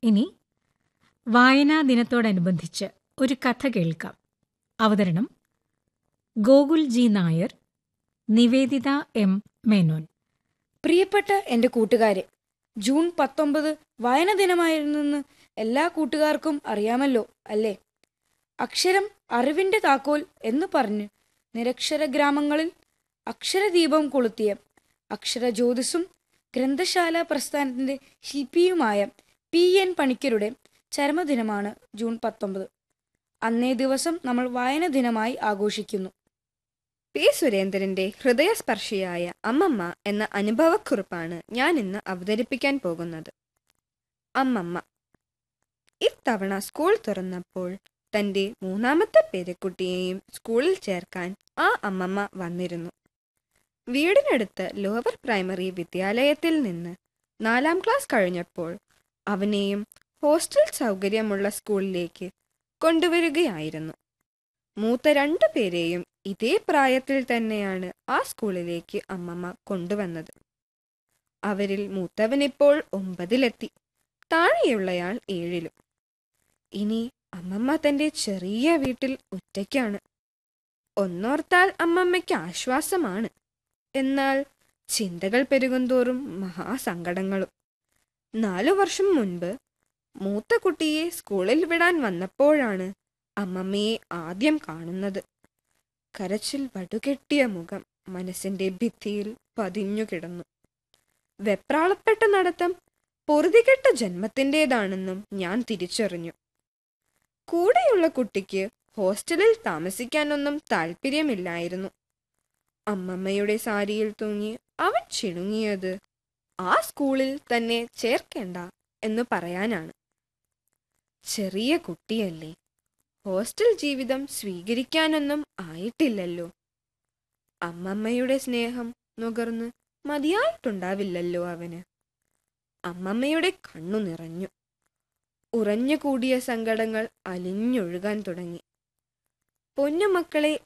ഇനി വായനാ ദിനത്തോടനുബന്ധിച്ച് ഒരു കഥ കേൾക്കാം അവതരണം ഗോകുൽ ജി നായർ നിവേദിത എം മേനോൻ പ്രിയപ്പെട്ട എൻ്റെ കൂട്ടുകാരെ ജൂൺ പത്തൊമ്പത് വായന ദിനമായിരുന്നെന്ന് എല്ലാ കൂട്ടുകാർക്കും അറിയാമല്ലോ അല്ലേ അക്ഷരം അറിവിൻ്റെ താക്കോൽ എന്ന് പറഞ്ഞ് നിരക്ഷര ഗ്രാമങ്ങളിൽ അക്ഷരദീപം കൊളുത്തിയ അക്ഷരജ്യോതിസും ഗ്രന്ഥശാല പ്രസ്ഥാനത്തിൻ്റെ ശില്പിയുമായ പി എൻ പണിക്കരുടെ ചരമദിനമാണ് ജൂൺ പത്തൊമ്പത് അന്നേ ദിവസം നമ്മൾ വായന ദിനമായി ആഘോഷിക്കുന്നു പി സുരേന്ദ്രന്റെ ഹൃദയസ്പർശിയായ അമ്മമ്മ എന്ന അനുഭവക്കുറിപ്പാണ് ഞാൻ ഇന്ന് അവതരിപ്പിക്കാൻ പോകുന്നത് അമ്മമ്മ ഇത്തവണ സ്കൂൾ തുറന്നപ്പോൾ തന്റെ മൂന്നാമത്തെ പേരക്കുട്ടിയെയും സ്കൂളിൽ ചേർക്കാൻ ആ അമ്മമ്മ വന്നിരുന്നു വീടിനടുത്ത് ലോവർ പ്രൈമറി വിദ്യാലയത്തിൽ നിന്ന് നാലാം ക്ലാസ് കഴിഞ്ഞപ്പോൾ അവനെയും ഹോസ്റ്റൽ സൗകര്യമുള്ള സ്കൂളിലേക്ക് കൊണ്ടുവരികയായിരുന്നു മൂത്ത രണ്ടു പേരെയും ഇതേ പ്രായത്തിൽ തന്നെയാണ് ആ സ്കൂളിലേക്ക് അമ്മമ്മ കൊണ്ടുവന്നത് അവരിൽ മൂത്തവനിപ്പോൾ ഒമ്പതിലെത്തി താഴെയുള്ളയാൾ ഏഴിലും ഇനി അമ്മമ്മ തന്റെ ചെറിയ വീട്ടിൽ ഒറ്റയ്ക്കാണ് ഒന്നോർത്താൽ അമ്മമ്മയ്ക്ക് ആശ്വാസമാണ് എന്നാൽ ചിന്തകൾ പെരുകുന്തോറും മഹാസങ്കടങ്ങളും നാലു വർഷം മുൻപ് മൂത്ത കുട്ടിയെ സ്കൂളിൽ വിടാൻ വന്നപ്പോഴാണ് അമ്മമ്മയെ ആദ്യം കാണുന്നത് കരച്ചിൽ വടുകെട്ടിയ മുഖം മനസ്സിന്റെ ഭിത്തിയിൽ പതിഞ്ഞു കിടന്നു വെപ്രാളപ്പെട്ട നടത്തം പൊറുതികെട്ട ജന്മത്തിൻ്റെതാണെന്നും ഞാൻ തിരിച്ചറിഞ്ഞു കൂടെയുള്ള കുട്ടിക്ക് ഹോസ്റ്റലിൽ താമസിക്കാനൊന്നും താല്പര്യമില്ലായിരുന്നു അമ്മമ്മയുടെ സാരിയിൽ തൂങ്ങി അവൻ ചിണുങ്ങിയത് ആ സ്കൂളിൽ തന്നെ ചേർക്കേണ്ട എന്ന് പറയാനാണ് ചെറിയ കുട്ടിയല്ലേ ഹോസ്റ്റൽ ജീവിതം സ്വീകരിക്കാനൊന്നും ആയിട്ടില്ലല്ലോ അമ്മമ്മയുടെ സ്നേഹം നുകർന്ന് മതിയായിട്ടുണ്ടാവില്ലല്ലോ അവന് അമ്മമ്മയുടെ കണ്ണു നിറഞ്ഞു ഉറഞ്ഞുകൂടിയ സങ്കടങ്ങൾ അലിഞ്ഞൊഴുകാൻ തുടങ്ങി പൊന്നുമക്കളെ